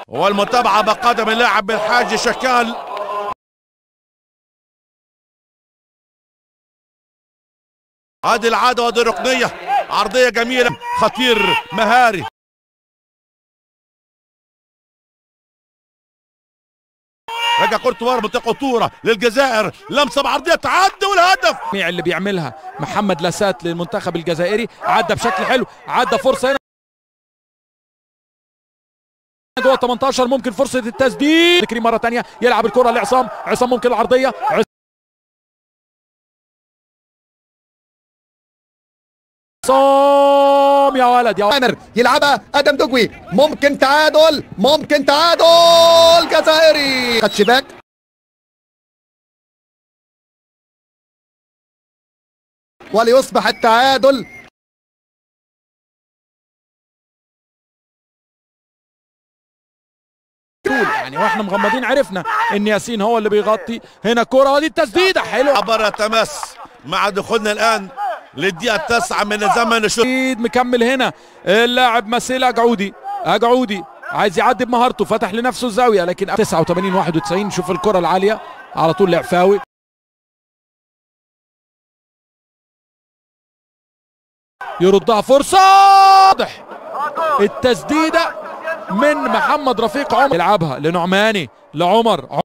والمتابعة بقدم اللاعب بالحاج شكال هذه العادة وهذه الركنية عرضية جميلة خطير مهاري رجع كورتوار منطقة خطورة للجزائر لمسة بعرضية تعدي والهدف الجميع اللي بيعملها محمد لاسات للمنتخب الجزائري عدى بشكل حلو عدى فرصه هنا جوه 18 ممكن فرصه التسديد كريم مره ثانيه يلعب الكره لعصام عصام ممكن العرضيه عصام يا ولد يا ولد. عامر يلعبها ادم دقوي ممكن تعادل ممكن تعادل جزائري خد شباك وليصبح التعادل يعني واحنا مغمضين عرفنا ان ياسين هو اللي بيغطي هنا كره دي التسديده حلوه عبر تمس مع دخولنا الآن للدقيقة التاسعة من زمن الشوط اكيد مكمل هنا اللاعب مسيل اجعودي اجعودي عايز يعدي بمهارته فتح لنفسه الزاويه لكن 89 91 شوف الكره العاليه على طول لعفاوي يردها فرصه واضح التسديده من محمد رفيق عمر يلعبها لنعماني لعمر